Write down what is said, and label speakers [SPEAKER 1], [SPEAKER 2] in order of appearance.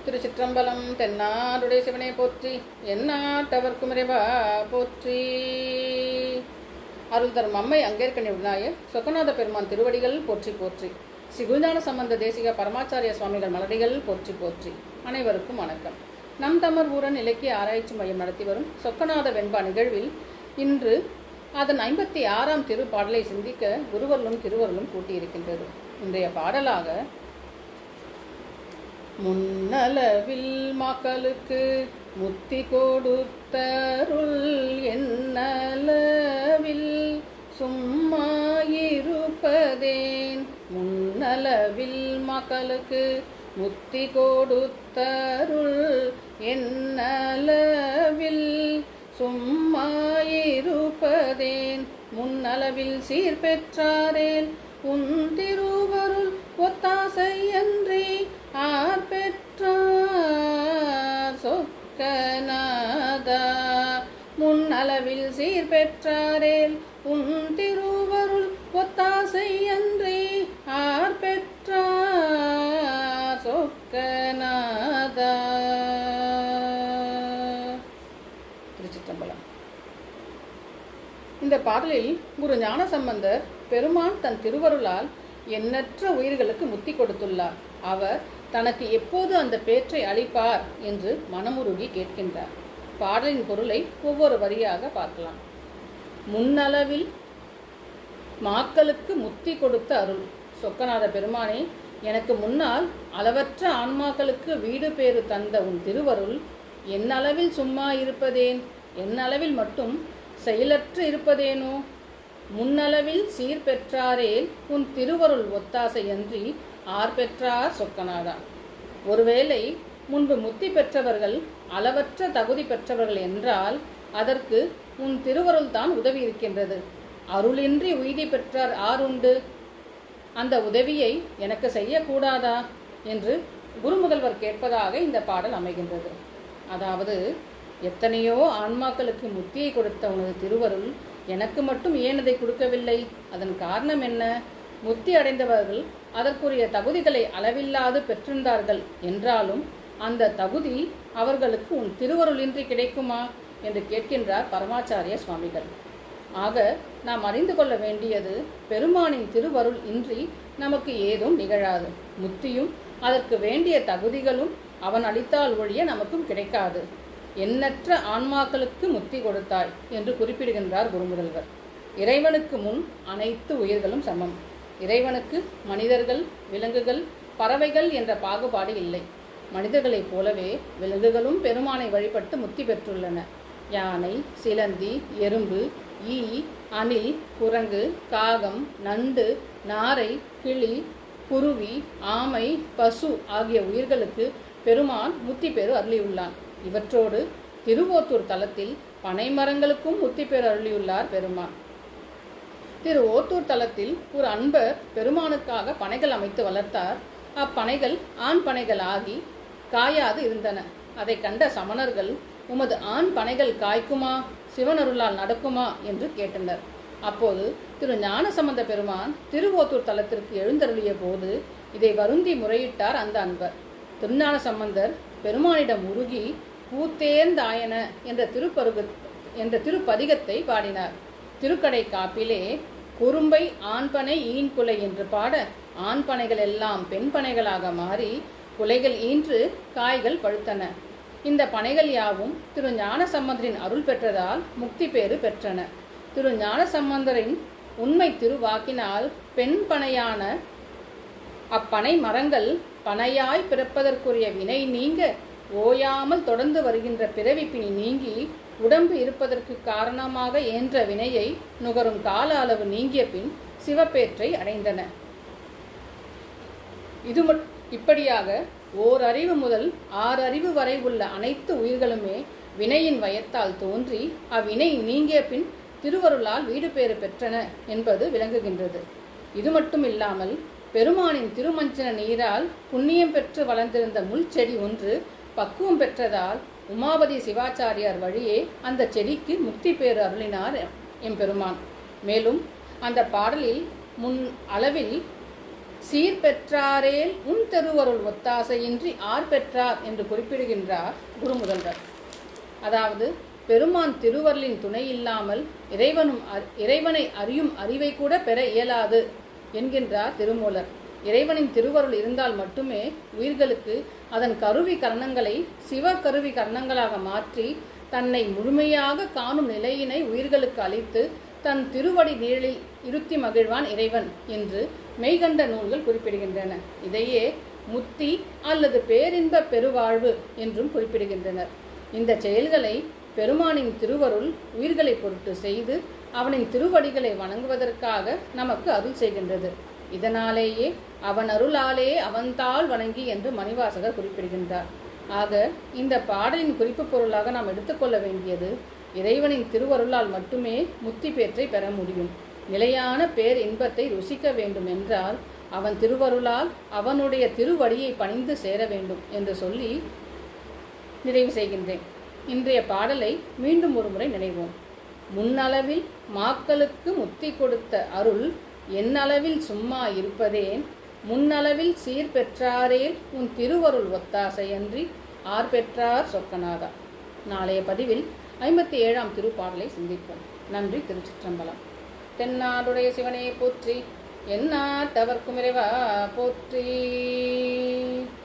[SPEAKER 1] திருச்சிற்றம்பலம் தென்னாடுடைய சிவனை போற்றி எந்நாட்டவர்க்கும் இறைவா போற்றி அருள் தரும் அம்மை அங்கேற்கனி விநாயகர் சொக்கநாத பெருமான் திருவடிகள் போற்றி போற்றி ஸ்ரீ குருஞான சம்பந்த தேசிக பரமாச்சாரிய சுவாமிகள் மலடிகள் போற்றி போற்றி அனைவருக்கும் வணக்கம் நம் தமிழ் ஊரன் இலக்கிய ஆராய்ச்சி மையம் நடத்தி வரும் சொக்கநாத வெண்பா நிகழ்வில் இன்று அதன் ஐம்பத்தி ஆறாம் திருப்பாடலை சிந்திக்க குருவர்களும் திருவர்களும் கூட்டியிருக்கின்றது இன்றைய பாடலாக முன்னளவில் மக்களுக்கு முத்தி கொடுத்தருள் என்னளவில் சும்மாயிருப்பதேன் முன்னளவில் மக்களுக்கு முத்தி கொடுத்தருள் என்னளவில் சும்மாயிருப்பதேன் முன்னளவில் சீர்பெற்றாரேன் உன் திருவருள் ஒத்தாசையன்றி ஆர் பெற்றார் சொக்கநாதா முன்னளவில் சீர் பெற்றாரேல் உன் திருவருள் ஒத்தாசையன்றி ஆர் பெற்றார் சொக்கநாதா திருச்சிற்றம்பலம் இந்த பாடலில் குரு ஞானசம்பந்தர் பெருமான் தன் திருவருளால் எண்ணற்ற உயிர்களுக்கு முத்தி கொடுத்துள்ளார் அவர் தனக்கு எப்போது அந்த பேற்றை அளிப்பார் என்று மனமுருகி கேட்கின்றார் பாடலின் பொருளை ஒவ்வொரு வரியாக பார்க்கலாம் முன்னளவில் மாக்களுக்கு முத்தி கொடுத்த அருள் சொக்கநாத பெருமானே எனக்கு முன்னால் அளவற்ற ஆன்மாக்களுக்கு வீடு பேறு தந்த உன் திருவருள் என்னளவில் சும்மா இருப்பதேன் என்னளவில் மட்டும் செயலற்று இருப்பதேனோ முன்னளவில் சீர் பெற்றாரேல் உன் திருவருள் ஒத்தாசையன்றி ஆர் பெற்றார் சொக்கநாதா ஒருவேளை முன்பு முத்தி பெற்றவர்கள் அளவற்ற தகுதி பெற்றவர்கள் என்றால் அதற்கு உன் திருவருள் தான் உதவி இருக்கின்றது அருளின்றி உய்தி பெற்றார் ஆருண்டு அந்த உதவியை எனக்கு செய்யக்கூடாதா என்று குருமுதல்வர் கேட்பதாக இந்த பாடல் அமைகின்றது அதாவது எத்தனையோ ஆன்மாக்களுக்கு முத்தியை கொடுத்த உனது திருவருள் எனக்கு மட்டும் ஏன் அதை கொடுக்கவில்லை அதன் காரணம் என்ன முத்தி அடைந்தவர்கள் அதற்குரிய தகுதிகளை அளவில்லாது பெற்றிருந்தார்கள் என்றாலும் அந்த தகுதி அவர்களுக்கு உன் திருவருளின்றி கிடைக்குமா என்று கேட்கின்றார் பரமாச்சாரிய சுவாமிகள் ஆக நாம் அறிந்து கொள்ள வேண்டியது பெருமானின் திருவருள் இன்றி நமக்கு ஏதும் நிகழாது முத்தியும் அதற்கு வேண்டிய தகுதிகளும் அவன் அளித்தால் ஒழிய நமக்கும் கிடைக்காது எண்ணற்ற ஆன்மாக்களுக்கு முத்தி கொடுத்தாய் என்று குறிப்பிடுகின்றார் குருமுதல்வர் இறைவனுக்கு முன் அனைத்து உயிர்களும் சமம் இறைவனுக்கு மனிதர்கள் விலங்குகள் பறவைகள் என்ற பாகுபாடு இல்லை மனிதர்களைப் போலவே விலங்குகளும் பெருமானை வழிபட்டு முத்தி பெற்றுள்ளன யானை சிலந்தி எறும்பு ஈ அணில் குரங்கு காகம் நண்டு நாரை கிளி குருவி ஆமை பசு ஆகிய உயிர்களுக்கு பெருமான் முத்தி பெரு அருளியுள்ளான் இவற்றோடு திருவோத்தூர் தலத்தில் பனைமரங்களுக்கும் முத்தி பெரு அருளியுள்ளார் பெருமான் திரு ஓத்தூர் தலத்தில் ஒரு அன்பர் பெருமானுக்காக பனைகள் அமைத்து வளர்த்தார் அப்பனைகள் ஆண் பனைகள் ஆகி காயாது இருந்தன அதை கண்ட சமணர்கள் உமது ஆண் பனைகள் காய்க்குமா சிவனருளால் நடக்குமா என்று கேட்டனர் அப்போது திரு ஞானசம்பந்த பெருமான் திருவோத்தூர் தலத்திற்கு எழுந்தருளிய போது இதை வருந்தி முறையிட்டார் அந்த அன்பர் திருஞான சம்பந்தர் பெருமானிடம் உருகி பூத்தேர்ந்தாயன என்ற திருப்பருகு என்ற திருப்பதிகத்தை பாடினார் திருக்கடை காப்பிலே குறும்பை ஆண்பனை ஈன்குலை என்று பாட ஆண்பனைகள் எல்லாம் பெண் பனைகளாக மாறி குலைகள் ஈன்று காய்கள் பழுத்தன இந்த பனைகள் யாவும் திரு ஞானசம்பந்தரின் அருள் பெற்றதால் முக்தி பேறு பெற்றன திரு ஞானசம்பந்தரின் உண்மை திருவாக்கினால் பெண் பனையான அப்பனை மரங்கள் பனையாய் பிறப்பதற்குரிய வினை நீங்க ஓயாமல் தொடர்ந்து வருகின்ற பிறவி பிணி நீங்கி உடம்பு இருப்பதற்கு காரணமாக ஏன்ற வினையை நுகரும் கால அளவு நீங்கிய பின் சிவப்பேற்றை அடைந்தன இது இப்படியாக ஓர் அறிவு முதல் ஆறு அறிவு வரை உள்ள அனைத்து உயிர்களுமே வினையின் வயத்தால் தோன்றி அவ்வினை நீங்கிய பின் திருவருளால் வீடு பேறு பெற்றன என்பது விளங்குகின்றது இது மட்டும் இல்லாமல் பெருமானின் திருமஞ்சன நீரால் புண்ணியம் பெற்று வளர்ந்திருந்த முள் செடி ஒன்று பக்குவம் பெற்றதால் உமாபதி சிவாச்சாரியார் வழியே அந்த செடிக்கு முக்தி பேறு அருளினார் எம்பெருமான் மேலும் அந்த பாடலில் முன் அளவில் சீர் பெற்றாரேல் உன் திருவருள் ஒத்தாசையின்றி ஆர் பெற்றார் என்று குறிப்பிடுகின்றார் குருமுதல்வர் அதாவது பெருமான் திருவருளின் துணை இல்லாமல் இறைவனும் அ- இறைவனை அறியும் அறிவை கூட பெற இயலாது என்கின்றார் திருமூலர் இறைவனின் திருவருள் இருந்தால் மட்டுமே உயிர்களுக்கு அதன் கருவி கரணங்களை சிவ கருவி கரணங்களாக மாற்றி தன்னை முழுமையாக காணும் நிலையினை உயிர்களுக்கு அளித்து தன் திருவடி நிழலில் இருத்தி மகிழ்வான் இறைவன் என்று மெய்கண்ட நூல்கள் குறிப்பிடுகின்றன இதையே முத்தி அல்லது பேரின்ப பெருவாழ்வு என்றும் குறிப்பிடுகின்றனர் இந்த செயல்களை பெருமானின் திருவருள் உயிர்களை பொருட்டு செய்து அவனின் திருவடிகளை வணங்குவதற்காக நமக்கு அருள் செய்கின்றது இதனாலேயே அவன் அருளாலே அவன்தாள் வணங்கி என்று மணிவாசகர் குறிப்பிடுகின்றார் ஆக இந்த பாடலின் குறிப்பு பொருளாக நாம் எடுத்துக்கொள்ள வேண்டியது இறைவனின் திருவருளால் மட்டுமே முத்தி பேற்றை பெற முடியும் நிலையான பேர் இன்பத்தை ருசிக்க வேண்டும் என்றால் அவன் திருவருளால் அவனுடைய திருவடியை பணிந்து சேர வேண்டும் என்று சொல்லி நிறைவு செய்கின்றேன் இன்றைய பாடலை மீண்டும் ஒருமுறை நினைவோம் முன்னளவில் மாக்களுக்கு முத்தி கொடுத்த அருள் என்னளவில் சும்மா இருப்பதேன் முன்னளவில் சீர் பெற்றாரேல் உன் திருவருள் ஒத்தாசையன்றி ஆர் பெற்றார் சொக்கநாதா நாளைய பதிவில் ஐம்பத்தி ஏழாம் திருப்பாடலை சிந்திப்போம் நன்றி திருச்சிற்றம்பலம் தென்னாடுடைய சிவனே போற்றி எந்நாட்டவர்க்கும் இறைவா போற்றி